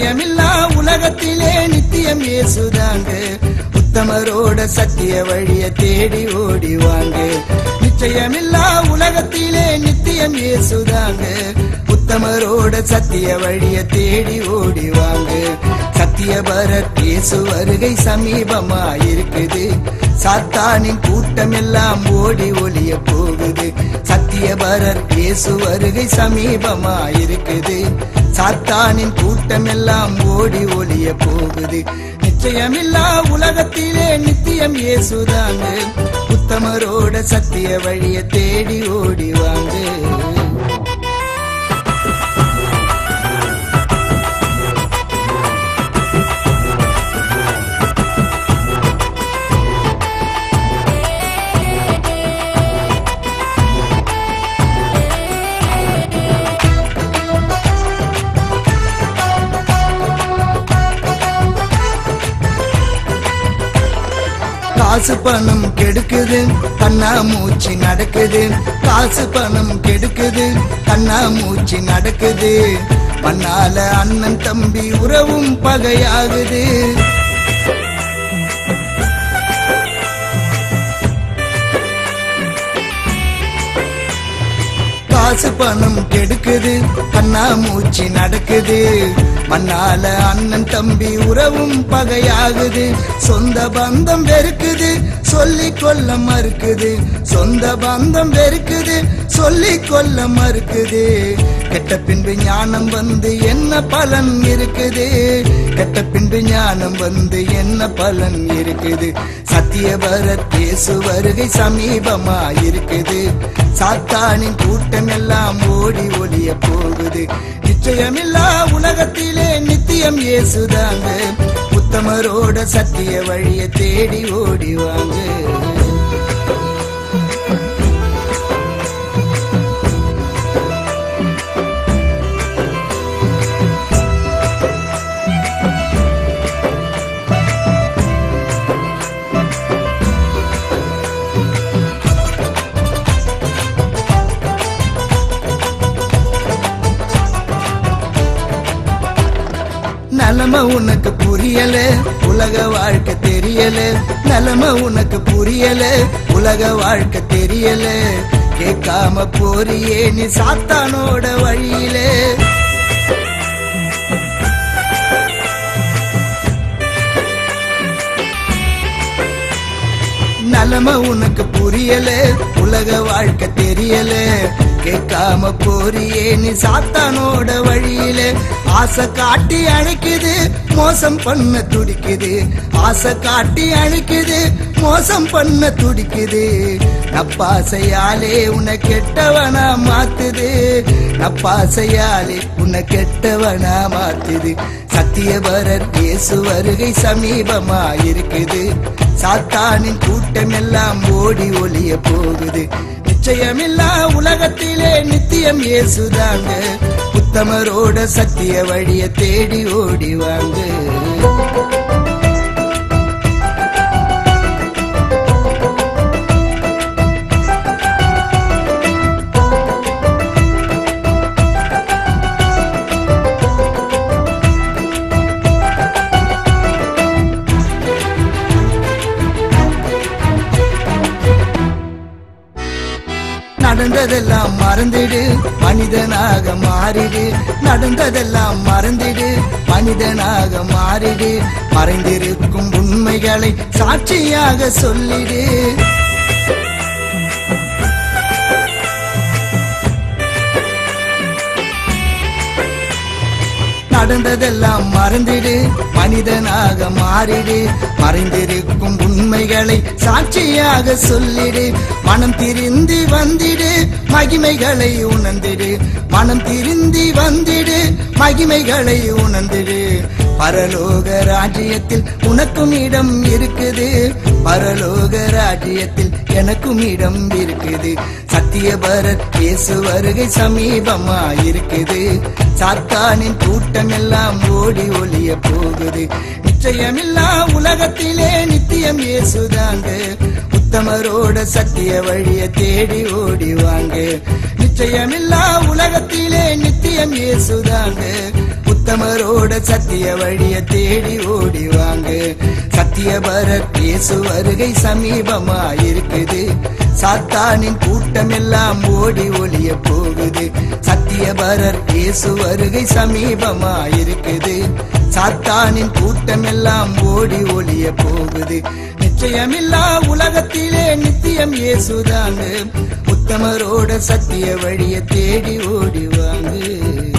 நிச்சயமில்லா உலகத்திலே நித்தியம் இயேசுதாங்க உத்தமரோட சத்திய வழிய தேடி ஓடி வாங்க நிச்சயமில்லா உலகத்திலே நித்தியம் இயேசுதாங்க உத்தமரோட சத்திய வழிய தேடி ஓடி வாங்க சத்திய பரத் இயேசு வருகை சமீபமா இருக்குது சாத்தானின் கூட்டம் எல்லாம் ஓடி ஒளிய போகுது சத்திய பரர் இயேசு வருகை சமீபமா இருக்குது சாத்தானின் கூட்டம் எல்லாம் ஓடி ஒளிய போகுது நிச்சயமில்லா உலகத்திலே நித்தியம் இயேசுதாங்க உத்தமரோட சத்திய வழிய தேடி ஓடி வாங்க காசு பணம் கெடுக்குது கண்ணா மூச்சு நடக்குது காசு பணம் கெடுக்குது கண்ணா மூச்சு நடக்குது மண்ணால அண்ணன் தம்பி உறவும் பகையாகுது காசு பணம் கெடுக்குது கண்ணா மூச்சு நடக்குது மண்ணால அண்ணன் தம்பி உறவும் பகையாகுது சொந்த பந்தம் வெறுக்குது சொல்லிக் கொள்ள மறுக்குது சொந்த பந்தம் வெறுக்குது சொல்லிக் கொள்ள மறுக்குது கெட்ட பின்பு ஞானம் வந்து என்ன பலன் இருக்குது கெட்ட பின்பு ஞானம் வந்து என்ன பலன் இருக்குது சத்திய பரத் இயேசு வருகை சமீபமா இருக்குது சாத்தானின் கூட்டம் எல்லாம் ஓடி ஒளிய போகுது நிச்சயமில்லா உலகத்திலே நித்தியம் இயேசுதாங்க உத்தமரோட சத்திய வழிய தேடி ஓடி வாங்க நலம உனக்கு புரியல உலக வாழ்க்கை தெரியல நலம உனக்கு புரியல உலக வாழ்க்கை தெரியல கேட்காம போறியே நீ சாத்தானோட வழியிலே நலம உனக்கு புரியல உலக வாழ்க்கை தெரியல கேட்காம போறியே நீ சாத்தானோட வழியில ஆசை காட்டி அழைக்குது மோசம் பண்ண துடிக்குது ஆசை காட்டி அழைக்குது மோசம் பண்ண துடிக்குது நப்பாசையாலே உன்னை கெட்டவனா மாத்துது நப்பாசையாலே உன்னை கெட்டவனா மாத்துது சத்தியபரர் இயேசு வருகை சமீபமா இருக்குது சாத்தானின் கூட்டம் எல்லாம் ஓடி ஒளிய போகுது நிச்சயமில்லா உலகத்திலே நித்தியம் இயேசுதாங்க உத்தமரோட சத்திய வழிய தேடி ஓடி வாங்க நடந்ததெல்லாம் மறந்துடு மனிதனாக மாறிடு நடந்ததெல்லாம் மறந்திடு மனிதனாக மாறிடு மறைந்திருக்கும் உண்மைகளை சாட்சியாக சொல்லிடு நடந்ததெல்லாம் மறந்திடு மனிதனாக மாறிடு மறைந்திருக்கும் உண்மைகளை சாட்சியாக சொல்லிடு மனம் திருந்தி வந்திடு மகிமைகளை உணர்ந்திடு மனம் திருந்தி வந்திடு மகிமைகளை உணர்ந்திடு பரலோக ராஜ்யத்தில் உனக்கும் இடம் இருக்குது பரலோக ராஜ்யத்தில் எனக்கும் இடம் இருக்குது சத்திய பரத் இயேசு வருகை சமீபமா இருக்குது சாத்தானின் கூட்டம் எல்லாம் ஓடி ஒளிய போகுது நிச்சயமில்லா உலகத்திலே நித்தியம் இயேசுதாங்க உத்தமரோட சத்திய வழிய தேடி ஓடி வாங்க நிச்சயமில்லா உலகத்திலே நித்தியம் இயேசுதாங்க உத்தமரோட சத்திய வழிய தேடி ஓடி வாங்க சத்தியபரர் இயேசு வருகை சமீபமா இருக்குது சாத்தானின் கூட்டம் எல்லாம் ஓடி ஒளிய போகுது சத்தியபரர் இயேசு வருகை சமீபமா இருக்குது சாத்தானின் கூட்டம் எல்லாம் ஓடி ஒளிய போகுது நிச்சயமில்லா உலகத்திலே நித்தியம் இயேசுதாங்க உத்தமரோட சத்திய வழிய தேடி ஓடி வாங்க